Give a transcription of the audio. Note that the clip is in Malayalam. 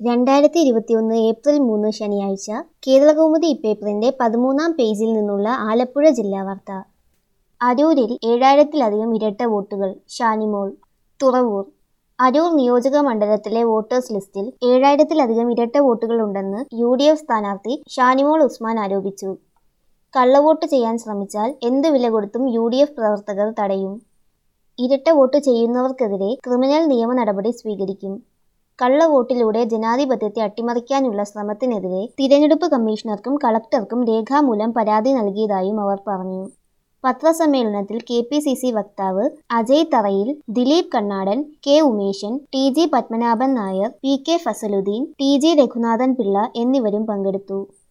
രണ്ടായിരത്തി ഇരുപത്തിയൊന്ന് ഏപ്രിൽ മൂന്ന് ശനിയാഴ്ച കേരളകൗമുദി ഇപ്പേപ്പറിന്റെ പതിമൂന്നാം പേജിൽ നിന്നുള്ള ആലപ്പുഴ ജില്ലാ വാർത്ത അരൂരിൽ ഏഴായിരത്തിലധികം ഇരട്ട വോട്ടുകൾ ഷാനിമോൾ തുറവൂർ അരൂർ നിയോജക മണ്ഡലത്തിലെ വോട്ടേഴ്സ് ലിസ്റ്റിൽ ഏഴായിരത്തിലധികം ഇരട്ട വോട്ടുകളുണ്ടെന്ന് യു ഡി എഫ് സ്ഥാനാർത്ഥി ഷാനിമോൾ ഉസ്മാൻ ആരോപിച്ചു കള്ളവോട്ട് ചെയ്യാൻ ശ്രമിച്ചാൽ എന്ത് വില കൊടുത്തും യു ഡി എഫ് പ്രവർത്തകർ തടയും ഇരട്ട വോട്ട് ചെയ്യുന്നവർക്കെതിരെ ക്രിമിനൽ നിയമ നടപടി സ്വീകരിക്കും കള്ളവോട്ടിലൂടെ ജനാധിപത്യത്തെ അട്ടിമറിക്കാനുള്ള ശ്രമത്തിനെതിരെ തിരഞ്ഞെടുപ്പ് കമ്മീഷണർക്കും കളക്ടർക്കും രേഖാമൂലം പരാതി നൽകിയതായും അവർ പറഞ്ഞു പത്രസമ്മേളനത്തിൽ കെ പി സി സി വക്താവ് Ajay Tharayil Dileep Kannadan K Umesan T G Padmanabhan Nair P K Fazaluddin T G Raghunathan Pillai എന്നിവരും പങ്കെടുത്തു